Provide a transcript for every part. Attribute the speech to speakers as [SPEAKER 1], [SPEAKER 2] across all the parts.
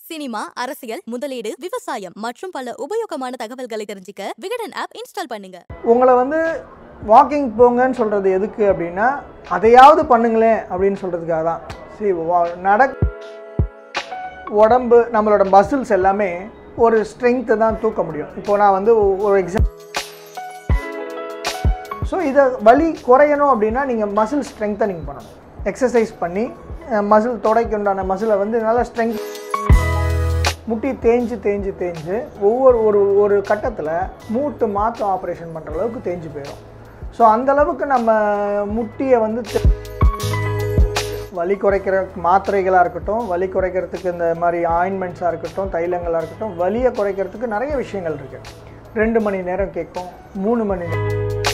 [SPEAKER 1] cinema அரசியல் முதலீடு விவசாயம் மற்றும் பல உபயோகமான தகவல்களை தெரிஞ்சுக்க விகடன் ஆப் இன்ஸ்டால் பண்ணுங்க
[SPEAKER 2] உங்களை வந்து வாக்கிங் போங்கன்னு சொல்கிறது எதுக்கு அப்படின்னா அதையாவது பண்ணுங்களேன் அப்படின்னு சொல்கிறதுக்காக தான் சரி நட உடம்பு நம்மளோட மசில்ஸ் எல்லாமே ஒரு ஸ்ட்ரென்த்து தான் தூக்க முடியும் இப்போ நான் வந்து ஒ- ஒரு எக்ஸாம் ஸோ இதை வலி குறையணும் அப்படின்னா நீங்கள் மசில் ஸ்ட்ரெங்தனிங் பண்ணணும் எக்ஸசைஸ் பண்ணி மசில் தொடைக்கு உண்டான மசிலை வந்து நல்லா ஸ்ட்ரெங்க் முட்டி தேஞ்சு தேஞ்சு தேஞ்சு ஒவ்வொரு ஒரு ஒரு கட்டத்தில் மூட்டு மாற்று ஆப்ரேஷன் பண்ணுற அளவுக்கு தேஞ்சு போயிடும் ஸோ அந்த அளவுக்கு நம்ம முட்டியை வந்து தே- வலி குறைக்கிற மாத்திரைகளாக இருக்கட்டும் வலி குறைக்கிறதுக்கு இந்த மாதிரி ஆயின்மெண்ட்ஸாக இருக்கட்டும் தைலங்களாக இருக்கட்டும் வலியை குறைக்கிறதுக்கு நிறைய விஷயங்கள் இருக்குது ரெண்டு மணி நேரம் கேட்கும் மூணு மணி நேரம்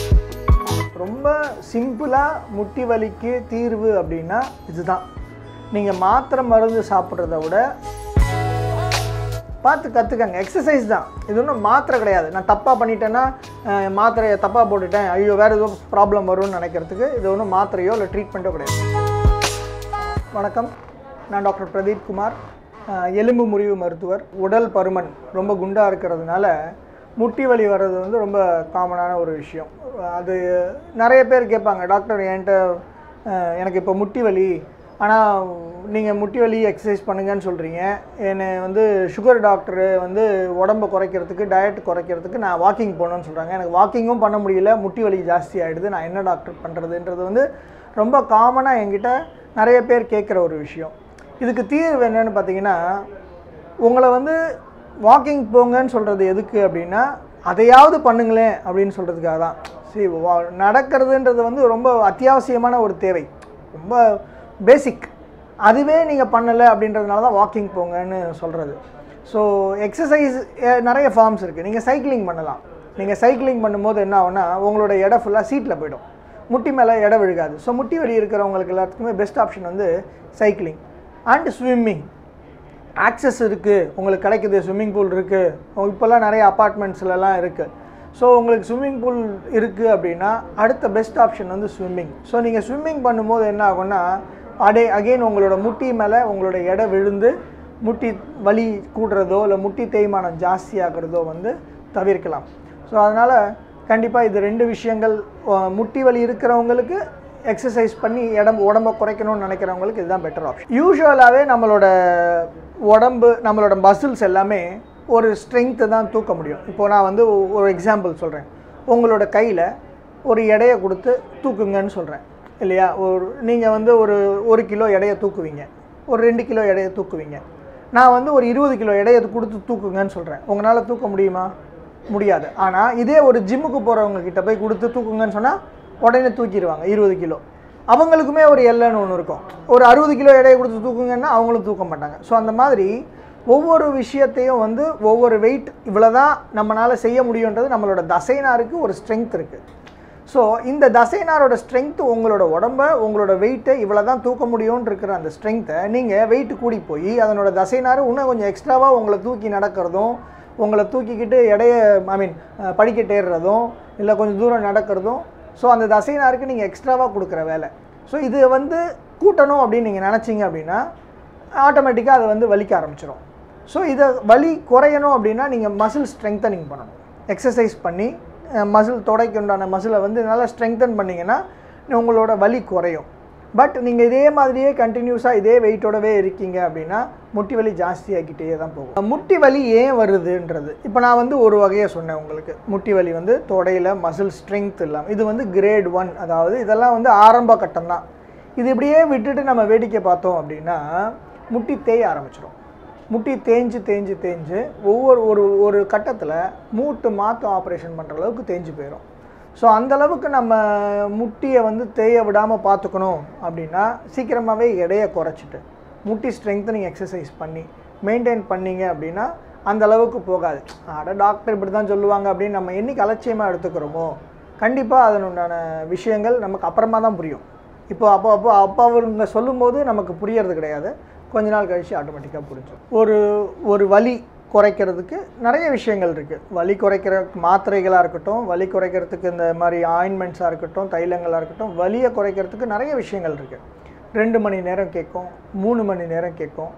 [SPEAKER 2] ரொம்ப சிம்பிளாக முட்டி வலிக்கு தீர்வு அப்படின்னா இதுதான் நீங்கள் மாத்திரை மருந்து சாப்பிட்றத விட பார்த்து கற்றுக்கங்க எக்ஸசைஸ் தான் இது ஒன்றும் மாத்திரை கிடையாது நான் தப்பாக பண்ணிட்டேன்னா அஹ், மாத்திரையை தப்பாக போட்டுட்டேன் ஐயோ வேறு ஏதோ ப்ராப்ளம் வரும்னு நினைக்கிறதுக்கு இது ஒன்றும் மாத்திரையோ இல்லை ட்ரீட்மெண்ட்டோ கிடையாது வணக்கம் நான் டாக்டர் பிரதீப் குமார் அஹ், எலும்பு முறிவு மருத்துவர் உடல் பருமன் ரொம்ப குண்டாக இருக்கிறதுனால முட்டி வலி வர்றது வந்து ரொம்ப காமனான ஒரு விஷயம் அது நிறைய பேர் கேட்பாங்க டாக்டர் என்கிட்ட அஹ், எனக்கு இப்போ முட்டி வலி ஆனால் நீங்கள் முட்டி வலி எக்ஸசைஸ் பண்ணுங்கன்னு சொல்கிறீங்க என்னை வந்து சுகர் டாக்டரு வந்து உடம்பை குறைக்கிறதுக்கு டயட் குறைக்கிறதுக்கு நான் வாக்கிங் போகணுன்னு சொல்கிறாங்க எனக்கு வாக்கிங்கும் பண்ண முடியல முட்டி வலி ஜாஸ்தி ஆகிடுது நான் என்ன டாக்டர் பண்ணுறதுன்றது வந்து ரொம்ப காமனாக என்கிட்ட நிறைய பேர் கேட்குற ஒரு விஷயம் இதுக்கு தீர்வு என்னன்னு பார்த்தீங்கன்னா உங்களை வந்து வாக்கிங் போங்கன்னு சொல்கிறது எதுக்கு அப்படின்னா அதையாவது பண்ணுங்களேன் அப்படின்னு சொல்கிறதுக்காக தான் சரி வா- நடக்கிறதுன்றது வந்து ரொம்ப அத்தியாவசியமான ஒரு தேவை ரொம்ப பேசிக் அதுவே நீங்கள் பண்ணலை அப்படின்றதுனால தான் வாக்கிங் போங்கன்னு சொல்கிறது ஸோ எக்ஸசைஸ் நிறைய ஃபார்ம்ஸ் இருக்குது நீங்கள் சைக்கிளிங் பண்ணலாம் நீங்கள் சைக்கிளிங் பண்ணும்போது என்ன ஆகும்னா உங்களோட எடை ஃபுல்லாக சீட்டில் போயிடும் முட்டி மேலே எடை விழுகாது ஸோ முட்டி வலி இருக்கிறவங்களுக்கு எல்லாத்துக்குமே பெஸ்ட் ஆப்ஷன் வந்து சைக்கிளிங் அண்ட் ஸ்விம்மிங் ஆக்சஸ் இருக்குது உங்களுக்கு கிடைக்குது ஸ்விம்மிங் பூல் இருக்குது இப்போல்லாம் நிறைய அப்பார்ட்மெண்ட்ஸ்லலாம் இருக்குது ஸோ உங்களுக்கு ஸ்விம்மிங் பூல் இருக்குது அப்படின்னா அடுத்த பெஸ்ட் ஆப்ஷன் வந்து ஸ்விம்மிங் ஸோ நீங்கள் ஸ்விம்மிங் பண்ணும்போது என்ன ஆகும்னா அடே அகெயின் உங்களோட முட்டி மேலே உங்களோட எடை விழுந்து முட்டி வலி கூடுறதோ இல்லை முட்டி தேய்மானம் ஜாஸ்தியாகிறதோ வந்து தவிர்க்கலாம் ஸோ அதனால் கண்டிப்பாக இது ரெண்டு விஷயங்கள் அஹ், முட்டி வலி இருக்கிறவங்களுக்கு எக்ஸசைஸ் பண்ணி இடம் உடம்ப குறைக்கணும்னு நினைக்கிறவங்களுக்கு இதுதான் பெட்டர் ஆப்ஷன் யூஸ்வலாகவே நம்மளோட உடம்பு நம்மளோட மசில்ஸ் எல்லாமே ஒரு ஸ்ட்ரென்த்து தான் தூக்க முடியும் இப்போ நான் வந்து ஒ- ஒரு எக்ஸாம்பிள் சொல்கிறேன் உங்களோட கையில் ஒரு எடையை கொடுத்து தூக்குங்கன்னு சொல்கிறேன் இல்லையா ஒரு நீங்கள் வந்து ஒரு ஒரு கிலோ எடையை தூக்குவீங்க ஒரு ரெண்டு கிலோ எடையை தூக்குவீங்க நான் வந்து ஒரு இருபது கிலோ எடையை கொடுத்து தூக்குங்கன்னு சொல்கிறேன் உங்களால் தூக்க முடியுமா முடியாது ஆனால் இதே ஒரு ஜிம்முக்கு போகிறவங்க கிட்ட போய் கொடுத்து தூக்குங்கன்னு சொன்னால் உடனே தூக்கிடுவாங்க இருபது கிலோ அவங்களுக்குமே ஒரு எல்லைன்னு ஒன்று இருக்கும் ஒரு அறுபது கிலோ எடையை கொடுத்து தூக்குங்கன்னா அவங்களும் தூக்க மாட்டாங்க ஸோ அந்த மாதிரி ஒவ்வொரு விஷயத்தையும் வந்து ஒவ்வொரு வெயிட் இவ்வளோ தான் நம்மளால் செய்ய முடியுன்றது நம்மளோட தசைனாருக்கு ஒரு ஸ்ட்ரென்த் இருக்குது ஸோ இந்த தசைனாரோட ஸ்ட்ரென்த் உங்களோட உடம்ப உங்களோட வெயிட்டை இவ்வளோ தான் தூக்க முடியும்னு இருக்கிற அந்த ஸ்ட்ரென்த்தை நீங்கள் வெயிட் கூடி போய் அதனோட தசைனார் இன்னும் கொஞ்சம் எக்ஸ்ட்ராவாக உங்களை தூக்கி நடக்கிறதும் உங்களை தூக்கிக்கிட்டு எடைய ஐ மீன் படிக்கட்டு ஏறுறதும் இல்லை கொஞ்சம் தூரம் நடக்கிறதும் ஸோ அந்த தசைனாருக்கு நீங்கள் எக்ஸ்ட்ராவாக கொடுக்குற வேலை ஸோ இது வந்து கூட்டணும் அப்படின்னு நீங்கள் நினச்சிங்க அப்படின்னா ஆட்டோமேட்டிக்காக அது வந்து வலிக்க ஆரம்பிச்சிடும் ஸோ இதை வலி குறையணும் அப்படின்னா நீங்கள் மசில் ஸ்ட்ரெங்தனிங் பண்ணணும் எக்ஸசைஸ் பண்ணி மசில் தொடைக்கு உண்டான மசிலை வந்து நல்லா ஸ்ட்ரெங்தன் பண்ணிங்கன்னா உங்களோட வலி குறையும் பட் நீங்கள் இதே மாதிரியே கண்டினியூஸாக இதே வெயிட்டோடவே இருக்கீங்க அப்படின்னா முட்டி வலி ஜாஸ்தியாகிட்டே தான் போகும் முட்டி வலி ஏன் வருதுன்றது இப்போ நான் வந்து ஒரு வகையை சொன்னேன் உங்களுக்கு முட்டி வலி வந்து தொடையில் மசில் ஸ்ட்ரென்த் இல்லாமல் இது வந்து கிரேட் ஒன் அதாவது இதெல்லாம் வந்து ஆரம்ப கட்டம் தான் இது இப்படியே விட்டுட்டு நம்ம வேடிக்கை பார்த்தோம் அப்படின்னா முட்டி தேய ஆரம்பிச்சிடும் முட்டி தேஞ்சு தேஞ்சு தேஞ்சு ஒவ்வொரு ஒரு ஒரு கட்டத்தில் மூட்டு மாற்று ஆப்ரேஷன் பண்ணுற அளவுக்கு தேஞ்சு போயிடும் ஸோ அந்த அளவுக்கு நம்ம முட்டியை வந்து தேய விடாமல் பார்த்துக்கணும் அப்படின்னா சீக்கிரமாகவே எடையை குறைச்சிட்டு முட்டி ஸ்ட்ரெங்தனிங் எக்ஸசைஸ் பண்ணி மெயின்டைன் பண்ணீங்க அப்படின்னா அந்த அளவுக்கு போகாது அட டாக்டர் இப்படி தான் சொல்லுவாங்க அப்படின்னு நம்ம என்னைக்கு அலட்சியமாக எடுத்துக்கிறோமோ கண்டிப்பாக அதனுண்டான விஷயங்கள் நமக்கு அப்புறமா தான் புரியும் இப்போ அப்போ அப்போ அப்போ அவருங்க சொல்லும்போது நமக்கு புரியறது கிடையாது கொஞ்ச நாள் கழித்து ஆட்டோமேட்டிக்காக புரிஞ்சிடும் ஒரு ஒரு வலி குறைக்கிறதுக்கு நிறைய விஷயங்கள் இருக்குது வலி குறைக்கிற மாத்திரைகளாக இருக்கட்டும் வலி குறைக்கிறதுக்கு இந்த மாதிரி ஆயின்மெண்ட்ஸாக இருக்கட்டும் தைலங்களாக இருக்கட்டும் வலியை குறைக்கிறதுக்கு நிறைய விஷயங்கள் இருக்குது ரெண்டு மணி நேரம் கேட்கும் மூணு மணி நேரம் கேட்கும்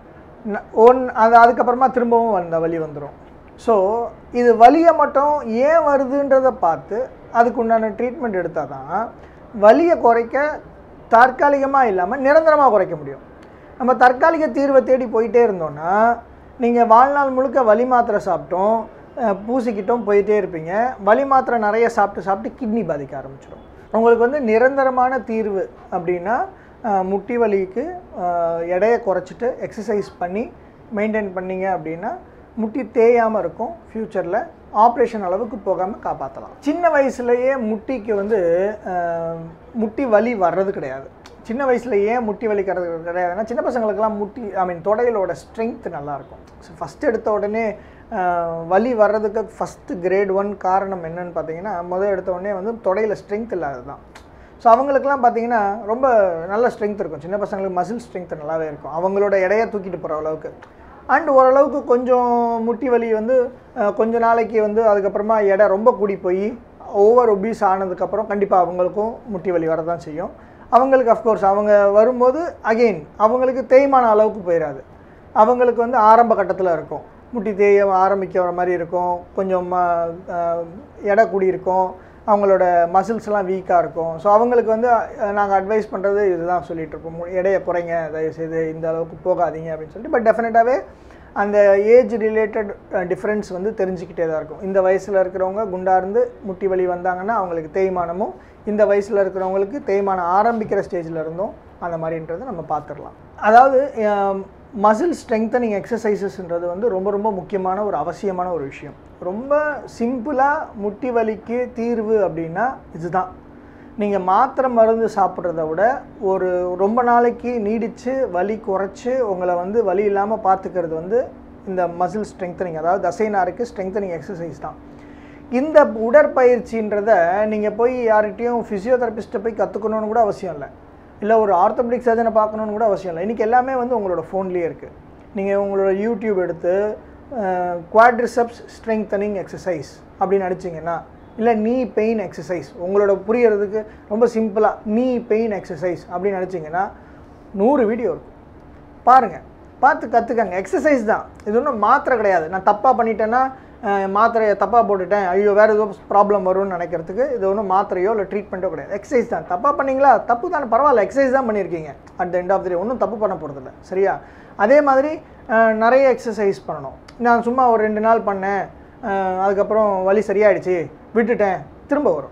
[SPEAKER 2] ந- ஒன் அது அதுக்கப்புறமா திரும்பவும் அந்த வலி வந்துடும் ஸோ இது வலியை மட்டும் ஏன் வருதுன்றதை பார்த்து அதுக்கு உண்டான ட்ரீட்மெண்ட் எடுத்தால் தான் வலியை குறைக்க தற்காலிகமாக இல்லாமல் நிரந்தரமாக குறைக்க முடியும் நம்ம தற்காலிக தீர்வை தேடி போயிட்டே இருந்தோம்னா நீங்கள் வாழ்நாள் முழுக்க வலி மாத்திரை சாப்பிட்டோம் அஹ், பூசிக்கிட்டோம் போயிட்டே இருப்பீங்க வலி மாத்திரை நிறைய சாப்பிட்டு சாப்பிட்டு கிட்னி பாதிக்க ஆரம்பிச்சிடும் உங்களுக்கு வந்து நிரந்தரமான தீர்வு அப்படின்னா அஹ், முட்டி வலிக்கு அஹ், எடையை குறைச்சிட்டு எக்ஸசைஸ் பண்ணி மெயின்டைன் பண்ணீங்க அப்படின்னா முட்டி தேயாமல் இருக்கும் ஃப்யூச்சரில் ஆப்ரேஷன் அளவுக்கு போகாமல் காப்பாற்றலாம் சின்ன வயசுலேயே முட்டிக்கு வந்து அஹ், முட்டி வலி வர்றது கிடையாது சின்ன வயசில் ஏன் முட்டி வலிக்கிறது கிடையாதுன்னா சின்ன பசங்களுக்கெல்லாம் முட்டி ஐ மீன் தொடையிலோட ஸ்ட்ரென்த் நல்லாயிருக்கும் ஸோ ஃபஸ்ட் எடுத்த உடனே அஹ், வலி வர்றதுக்கு ஃபஸ்ட்டு கிரேட் ஒன் காரணம் என்னன்னு பார்த்தீங்கன்னா முதல் எடுத்த உடனே வந்து தொடையில் ஸ்ட்ரென்த் இல்லாதது தான் ஸோ அவங்களுக்குலாம் பார்த்தீங்கன்னா ரொம்ப நல்ல ஸ்ட்ரென்த் இருக்கும் சின்ன பசங்களுக்கு மசில் ஸ்ட்ரென்த் நல்லாவே இருக்கும் அவங்களோட எடையை தூக்கிட்டு போகிற அளவுக்கு அண்ட் ஓரளவுக்கு கொஞ்சம் முட்டி வலி வந்து அஹ், கொஞ்ச நாளைக்கு வந்து அதுக்கப்புறமா எடை ரொம்ப கூடி போய் ஓவர் ஒபீஸ் ஆனதுக்கப்புறம் கண்டிப்பாக அவங்களுக்கும் முட்டி வலி வரதான் செய்யும் அவங்களுக்கு அஃப்கோர்ஸ் அவங்க வரும்போது அகெயின் அவங்களுக்கு தேய்மான அளவுக்கு போயிடாது அவங்களுக்கு வந்து ஆரம்ப கட்டத்தில் இருக்கும் முட்டி தேய ஆரம்பிக்கிற மாதிரி இருக்கும் கொஞ்சம் ம- அஹ், எடை கூடி இருக்கும் அவங்களோட மசில்ஸ்லாம் வீக்காக இருக்கும் ஸோ அவங்களுக்கு வந்து நாங்கள் அட்வைஸ் பண்ணுறது இதுதான் சொல்லிட்டு இருக்கோம் மு- எடையை குறைங்க தயவுசெய்து இந்த அளவுக்கு போகாதீங்க அப்படின்னு சொல்லிட்டு பட் டெஃபினட்டாகவே அந்த ஏஜ் ரிலேட்டட் டிஃப்ரென்ஸ் வந்து தெரிஞ்சுக்கிட்டே தான் இருக்கும் இந்த வயசில் இருக்கிறவங்க குண்டா இருந்து முட்டி வலி வந்தாங்கன்னா அவங்களுக்கு தேய்மானமும் இந்த வயசில் இருக்கிறவங்களுக்கு தேய்மானம் ஆரம்பிக்கிற ஸ்டேஜில் இருந்தும் அந்த மாதிரின்றதை நம்ம பார்த்துடலாம் அதாவது மசில் ஸ்ட்ரெங்தனிங் எக்ஸசைசஸ்ன்றது வந்து ரொம்ப ரொம்ப முக்கியமான ஒரு அவசியமான ஒரு விஷயம் ரொம்ப சிம்பிளாக முட்டி வலிக்கு தீர்வு அப்படின்னா இதுதான் நீங்கள் மாத்திரை மருந்து சாப்பிட்றத விட ஒரு ரொம்ப நாளைக்கு நீடித்து வலி குறைச்சி உங்களை வந்து வலி இல்லாமல் பார்த்துக்கிறது வந்து இந்த மசில் ஸ்ட்ரெங்தனிங் அதாவது தசைநாருக்கு ஸ்ட்ரெங்தனிங் எக்ஸசைஸ் தான் இந்த உடற்பயிற்சின்றத நீங்கள் போய் யார்கிட்டயும் ஃபிசியோதெரபிஸ்ட்டை போய் கற்றுக்கணுன்னு கூட அவசியம் இல்லை இல்லை ஒரு ஆர்த்தோபெடிக் சர்ஜனை பார்க்கணுன்னு கூட அவசியம் இல்லை இன்றைக்கி எல்லாமே வந்து உங்களோட ஃபோன்லேயே இருக்குது நீங்கள் உங்களோட யூடியூப் எடுத்து குவாட்ரிசப்ஸ் ஸ்ட்ரெங்தனிங் எக்ஸசைஸ் அப்படின்னு அடிச்சிங்கன்னா இல்லை நீ பெயின் எக்ஸசைஸ் உங்களோட புரியறதுக்கு ரொம்ப சிம்பிளாக நீ பெயின் எக்ஸசைஸ் அப்படின்னு அடிச்சிங்கன்னா நூறு வீடியோ இருக்கும் பாருங்கள் பார்த்து கற்றுக்கங்க எக்ஸசைஸ் தான் இது ஒன்றும் மாத்திரை கிடையாது நான் தப்பாக பண்ணிட்டேன்னா அஹ், மாத்திரையை தப்பாக போட்டுட்டேன் ஐயோ வேறு ஏதோ ப்ராப்ளம் வரும்னு நினைக்கிறதுக்கு இது ஒன்றும் மாத்திரையோ இல்லை ட்ரீட்மெண்ட்டோ கிடையாது எக்ஸசைஸ் தான் தப்பாக பண்ணீங்களா தப்பு தானே பரவாயில்ல எக்ஸசைஸ் தான் பண்ணியிருக்கீங்க at the end of the day ஒன்றும் தப்பு பண்ண போகிறதில்ல சரியா அதே மாதிரி அஹ், நிறைய எக்ஸசைஸ் பண்ணணும் நான் சும்மா ஒரு ரெண்டு நாள் பண்ணேன் அஹ், அதுக்கப்புறம் வலி சரியாயிடுச்சு விட்டுட்டேன் திரும்ப வரும்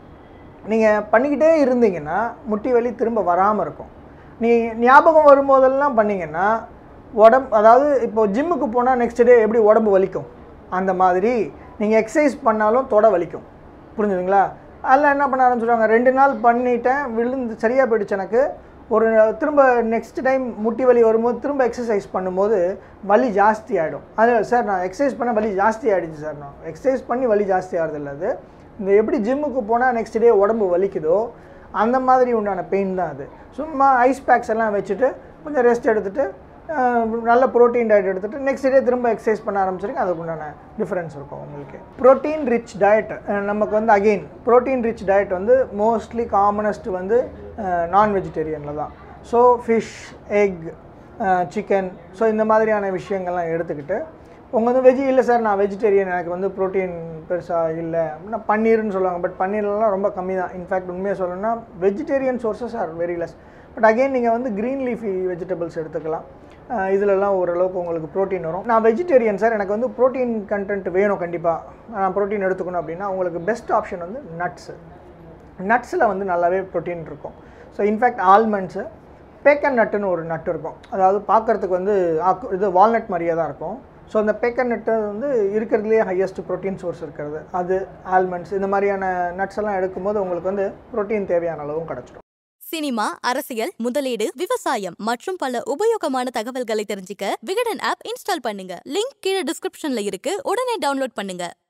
[SPEAKER 2] நீங்கள் பண்ணிக்கிட்டே இருந்தீங்கன்னா முட்டி வலி திரும்ப வராமல் இருக்கும் நீ ஞாபகம் வரும்போதெல்லாம் பண்ணீங்கன்னா உடம்பு அதாவது இப்போ ஜிம்முக்கு போனால் நெக்ஸ்ட் டே எப்படி உடம்பு வலிக்கும் அந்த மாதிரி நீங்கள் எக்ஸசைஸ் பண்ணாலும் தொட வலிக்கும் புரிஞ்சுதுங்களா அதில் என்ன பண்ண ஆரம்பிச்சிடுவாங்க ரெண்டு நாள் பண்ணிட்டேன் விழுந்து சரியாக போயிடுச்சு எனக்கு ஒரு திரும்ப நெக்ஸ்ட் டைம் முட்டி வலி வரும்போது திரும்ப எக்ஸசைஸ் பண்ணும்போது வலி ஜாஸ்தி ஆகிடும் அது சார் நான் எக்ஸசைஸ் பண்ண வலி ஜாஸ்தி ஆகிடுச்சு சார் நான் எக்ஸசைஸ் பண்ணி வலி ஜாஸ்தி ஆகிறது இல்லை அது இந்த எப்படி ஜிம்முக்கு போனால் நெக்ஸ்ட் டே உடம்பு வலிக்குதோ அந்த மாதிரி உண்டான பெயின் தான் அது சும்மா ஐஸ் பேக்ஸ் எல்லாம் வச்சுட்டு கொஞ்சம் ரெஸ்ட் எடுத்துட்டு அஹ், நல்ல ப்ரோட்டீன் டயட் எடுத்துட்டு நெக்ஸ்ட் டே திரும்ப எக்ஸசைஸ் பண்ண ஆரம்பிச்சிருங்க அதுக்கு உண்டான டிஃப்ரென்ஸ் இருக்கும் உங்களுக்கு ப்ரோட்டீன் ரிச் டயட் நமக்கு வந்து அகெயின் ப்ரோட்டீன் ரிச் டயட் வந்து மோஸ்ட்லி காமனஸ்ட் வந்து நான் வெஜிடேரியனில் தான் so fish egg chicken so இந்த மாதிரியான விஷயங்கள்லாம் எடுத்துக்கிட்டு உங்கள் வந்து வெஜ் இல்லை சார் நான் வெஜிடேரியன் எனக்கு வந்து ப்ரோட்டீன் பெருசாக இல்லை அப்படின்னா பன்னீர்னு சொல்லுவாங்க பட் பன்னீர்லாம் ரொம்ப கம்மி தான் இன்ஃபேக்ட் உண்மையாக சொல்லணும்னா vegetarian sources are very less but again நீங்கள் வந்து க்ரீன் லீஃபி வெஜிடபிள்ஸ் எடுத்துக்கலாம் அஹ் இதுலலாம் ஓரளவுக்கு உங்களுக்கு ப்ரோட்டீன் வரும் நான் வெஜிடேரியன் சார் எனக்கு வந்து ப்ரோட்டீன் கண்டென்ட் வேணும் கண்டிப்பாக நான் ப்ரோட்டீன் எடுத்துக்கணும் அப்படின்னா உங்களுக்கு பெஸ்ட் ஆப்ஷன் வந்து நட்ஸு நட்ஸில் வந்து நல்லாவே ப்ரோட்டீன் இருக்கும் ஸோ இன்ஃபேக்ட் ஆல்மண்ட்ஸு பேக்கன் நட்டுன்னு ஒரு நட்டு இருக்கும் அதாவது பார்க்குறதுக்கு வந்து ஆக்கு- இது வால்நட் மாதிரியே தான் இருக்கும் ஸோ அந்த பேக்கன் நட்டு வந்து இருக்கிறதுலே ஹையஸ்ட் ப்ரோட்டீன் சோர்ஸ் இருக்கிறது அது ஆல்மண்ட்ஸ் இந்த மாதிரியான நட்ஸ் எல்லாம் எடுக்கும்போது உங்களுக்கு வந்து ப்ரோட்டீன் தேவையான அளவும் கிடச்சிடும்
[SPEAKER 1] சினிமா அரசியல் முதலீடு விவசாயம் மற்றும் பல உபயோகமான தகவல்களை தெரிஞ்சுக்க விகடன் ஆப் இன்ஸ்டால் பண்ணுங்க லிங்க் கீழே டிஸ்கிரிப்ஷன்ல இருக்கு உடனே டவுன்லோட் பண்ணுங்க